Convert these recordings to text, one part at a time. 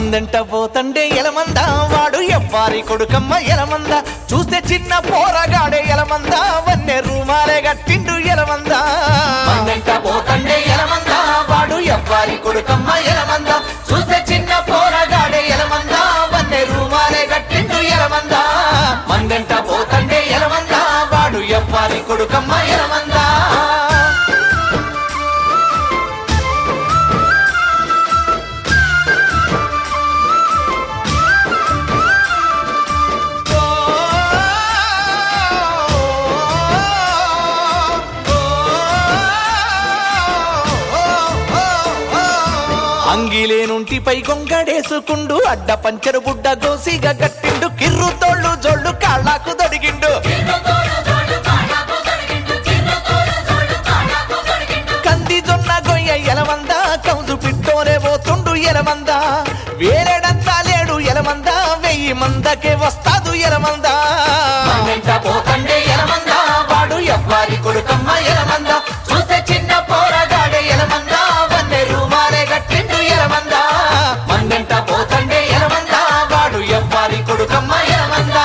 మందంట పోతండే ఎలమంద వాడు ఎవ్వారి కొడుకమ్మ ఎలమంద చూస్తే చిన్న పోరగాడే ఎలమంద వన్నె రూమాలే గట్టిండు ఎలమంద మందంట పోతండే ఎలమంద వాడు ఎవ్వారి కొడుకమ్మ ఎలమంద చూస్తే చిన్న పోరగాడే ఎలమంద వన్నె రూమాలే గట్టిండు ఎలమంద మందంట పోతండే ఎలమంద వాడు ఎవ్వారి కొడుకమ్మ ఎలమంద అంగిలేనుంటిపై గొంగడేసుకుండు అడ్డ పంచెరు బుడ్డ గోసిగా గట్టిండు కిర్రు తోళ్ళు జోళ్ళు కాళ్ళకు దొడిగిండు కంది జొన్న గొయ్య ఎలమంద కౌజు పిట్టోనే పోతుండు ఎలమంద వేరేడంతా లేడు ఎలమంద వెయ్యి మందకే వస్తాదు ఎలమంద వెంట పోతండే ఎలమంద వాడు ఎవ్వారి కొడుకమ్మ ఎలమంద చూస్తే చిన్న పోరగాడే ఎలమంద వన్నె రూమాలే గట్టిండు ఎలమంద మందంట పోతండే ఎలమంద వాడు ఎవ్వారి కొడుకమ్మ ఎలమంద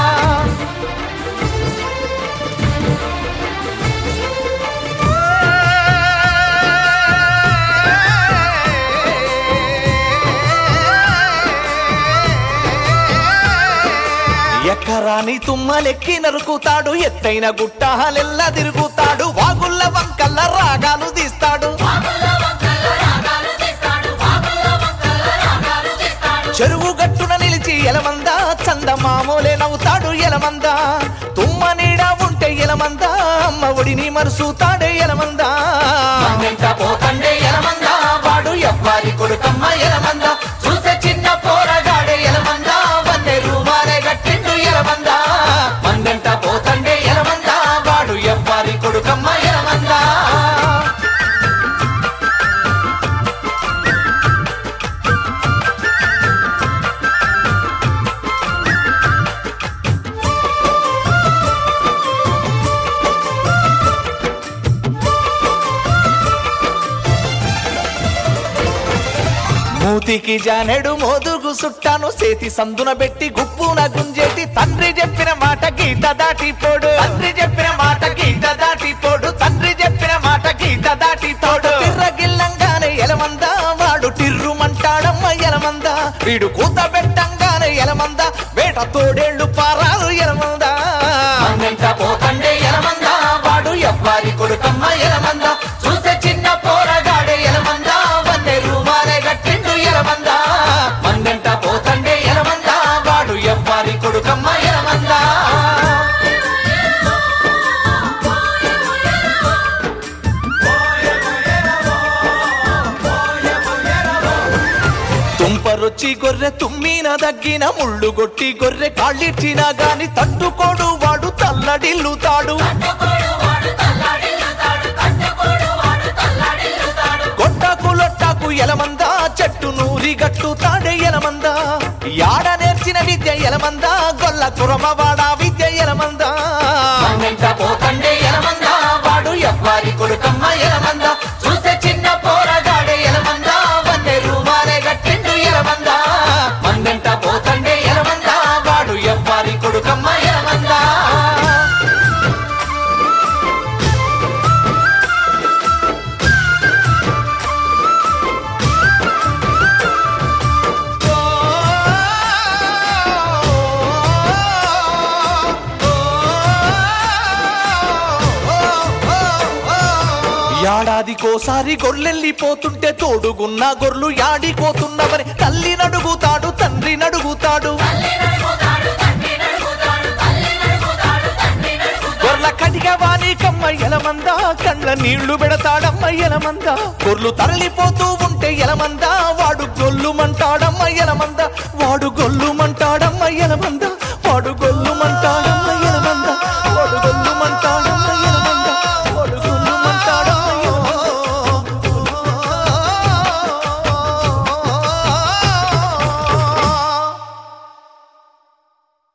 ఎక్కరాని తుమ్మలెక్కి నరుకుతాడు ఎత్తైన గుట్టాలెల్లా తిరుగుతాడు వాగుల్ల వంకల్ల రాగాలు తీస్తాడు చెరువు గట్టున నిలిచి ఎలమంద చందమామోలే నవ్వుతాడు ఎలమంద తుమ్మ నీడ ఉంటే ఎలమంద అమ్మ ఒడిని మరుసుతాడే ఎలమంద పోతండే ఎలమంద వాడు ఎవ్వారి కొడుకమ్మ ఎలమంద చూస్తే చిన్న పోరగాడే ఎలమంద వన్నె రూమాలే గట్టిండు ఎలమంద మందంట పోతండే ఎలమంద వాడు ఎవ్వారి కొడుకమ్మ ఎలమంద మూతికి జానెడు మోదుగు సుట్టాను సేతి సందున పెట్టి గుప్పున గుంజేటి తండ్రి చెప్పిన మాట గీత దాటిపోడు తండ్రి చెప్పిన మాట గీత దాటిపోడు తండ్రి చెప్పిన మాట గీత దాటిపోడు తిర్రగిల్లంగానే ఎలమంద వాడు టిర్రుమంటాడమ్మ ఎలమంద వీడు కూత పెట్టంగానే ఎలమంద వేట తోడేళ్లు పారాలు ఎలమంద మందంట పోతండే ఎలమంద వాడు ఎవ్వారి కొడుకమ్మ ఎలమంద చూస్తే చిన్న పోరగాడే ఎలమంద వన్నె రూమాలే గట్టిండు ఎలమంద మందంట పోతండే ఎలమంద వాడు ఎవ్వారి కొడుకమ్మ ఎలమంద తుంపరొచ్చి గొర్రె తుమ్మిన దగ్గిన ముళ్ళు గొట్టి గొర్రె కాళ్ళిచ్చినా గాని తట్టుకోడు వాడు తల్లడిల్లుతాడు గొట్టకు లొట్టకు ఎలమంద చెట్టు నూరి గట్టు తాడే ఎలమంద యాడ నేర్చిన విద్య ఎలమంద గొల్ల కురమవాడ విద్య ఎలమంద పోతండే ఎలమంద వాడు ఎవ్వారి కొడుకమ్మ ఎలమంద చూస్తే చిన్న పోరగాడే ఎలమంద వన్నె రూమాలే గట్టిండు ఎలమంద మందంట పోతండే ఎలమంద వాడు ఎవ్వారి కొడుకమ్మ ఎలమంద ఏడాదికోసారి గొర్రెల్లిపోతుంటే తోడుగున్న గొర్రెలు యాడిపోతున్నవని తల్లి నడుగుతాడు తండ్రి నడుగుతాడు గొర్ల కటిగా వాని కమ్మ ఎలమంద కండ్ల నీళ్లు పెడతాడమ్మ ఎలమంద గొర్లు తరలిపోతూ ఉంటే ఎలమంద వాడు గొల్లుమంటాడమ్మ ఎలమంద వాడు గొల్లుమంటాడమ్మ ఎలమంద వాడు గొల్లుమంటాడు